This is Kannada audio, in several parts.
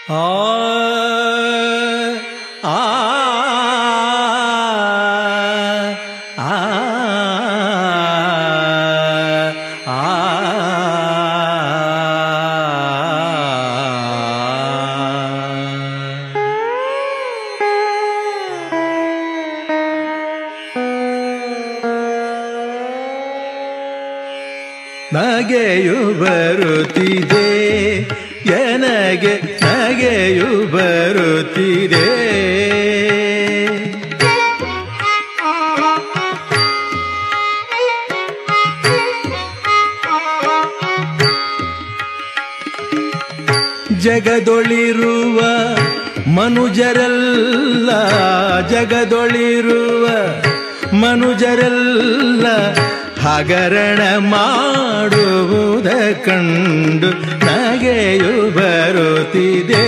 ಆ ಆ ಆ ಆ ನಗೆಯು ಬರುತ್ತಿದೆ ಎನಗೆ ನಗೆಯು ಬರುತ್ತಿದೆ ಜಗದೊಳಿರುವ ಮನುಜರೆಲ್ಲ ಜಗದೊಳಿರುವ ಮನುಜರೆಲ್ಲ ಹಗರಣ ಮಾಡುವುದ ಕಂಡು ನಗೆಯು ಬರುತ್ತಿದೆ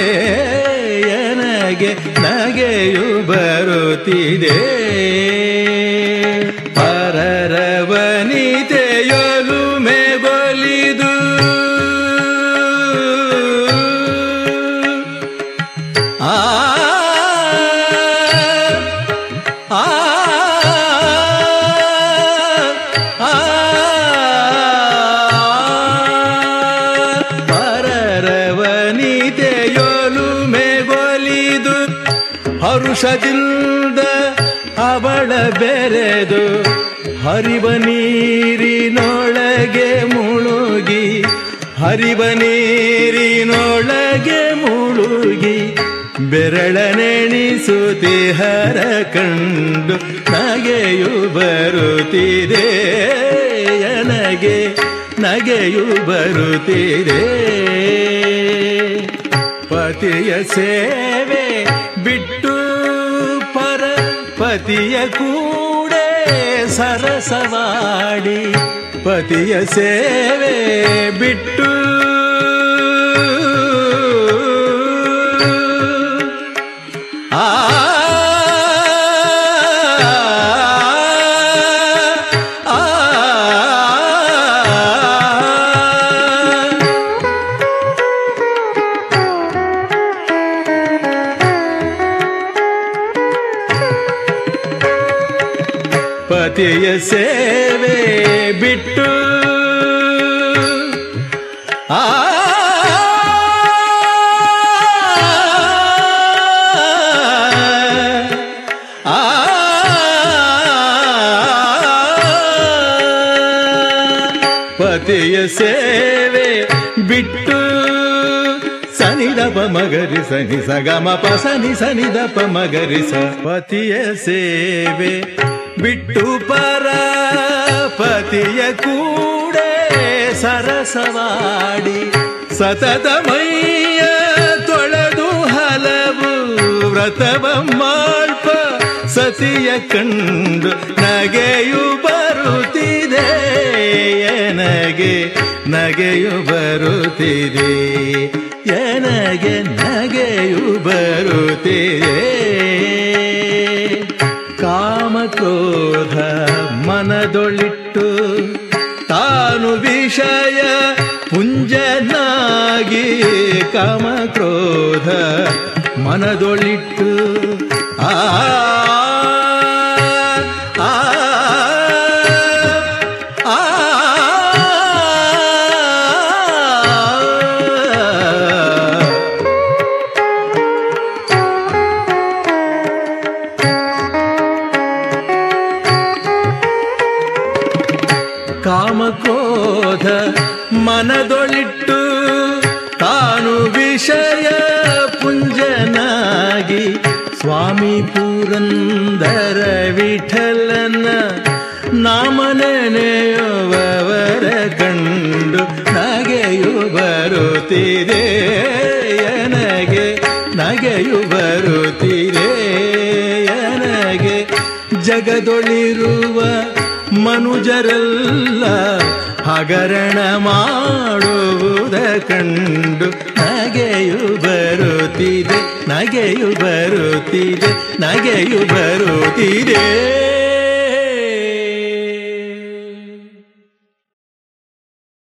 ನನಗೆ ನಗೆಯು ಬರುತ್ತಿದೆ ಪರರವನಿತೆಯೊಲುಮೆ ಬಲಿದು ಆ ಆ ಪರರವನಿತೆಯೊಲುಮೆ ಗೊಲಿದು ಹರುಷದಿಂದ ಅವಳ ಬೆರೆದು ಹರಿವ ನೀರಿನೊಳಗೆ ಮುಳುಗಿ ಹರಿವ ನೀರಿನೊಳಗೆ ಮುಳುಗಿ ಬೆರಳನೆಣಿಸುತ್ತಿಹರ ಕಂಡು ನಗೆಯು ಬರುತ್ತಿದೆ ನನಗೆ ನಗೆಯು ಬರುತ್ತಿದೆ ಪತಿಯ ಸೇವೆ ಬಿಟ್ಟು ಪರ ಪತಿಯ ಕೂಡೆ ಸರಸವಾಡಿ ಪತಿಯ ಸೇವೆ ಬಿಟ್ಟು ಆ ಆ ಪತಿಯ ಸೇವೆ ಬಿಟ್ಟು ಆ ಆ ಪತಿಯ ಸೇವೆ ಬಿಟ್ಟು ಸನಿದಪ ಮಗರಿ ಸನಿ ಸಗಮ ಪ ಸನಿ ಸನಿದಪ ಮಗರಿ ಸ ಪತಿಯ ಸೇವೆ ಬಿಟ್ಟು ಪರ ಪತಿಯ ಕೂಡೆ ಸರಸವಾಡಿ ಸತತ ಮೈಯ ತೊಳೆದು ಹಲವು ವ್ರತವ ಮಾಳ್ಪ ಸತಿಯ ಕಂಡು ನಗೆಯು ಬರುತ್ತಿದೆ ನನಗೆ ನಗೆಯು ಬರುತ್ತಿದೆ ನನಗೆ ನಗೆಯು ಬರುತ್ತಿದೆ ಕಾಮಕ್ರೋಧ ಮನದೊಳಿಟ್ಟು ತಾನು ವಿಷಯ ಪುಂಜನಾಗಿ ಕಾಮಕ್ರೋಧ ಮನದೊಳಿಟ್ಟು ಆ ಆ ಆ ಕಾಮಕ್ರೋಧ ಮನದೊಳಿಟ್ಟು ತಾನು ವಿಷಯ ಪುಂಜನಾಗಿ ಸ್ವಾಮಿ ಪುರಂದರ ವಿಠಲನ ನಾಮನೆನೆಯುವವರ ಕಂಡು ನಗೆಯು ಬರುತ್ತಿದೆ ನನಗೆ ನಗೆಯು ಬರುತ್ತಿದೆ ನನಗೆ ಜಗದೊಳಿರುವ ಮನುಜರೆಲ್ಲ ಹಗರಣ ಮಾಡುವುದ ಕಂಡು ನಗೆಯು ಬರುತ್ತಿದೆ ನಗೆಯು ಬರುತ್ತಿದೆ ನಗೆಯು ಬರುತ್ತಿದೆ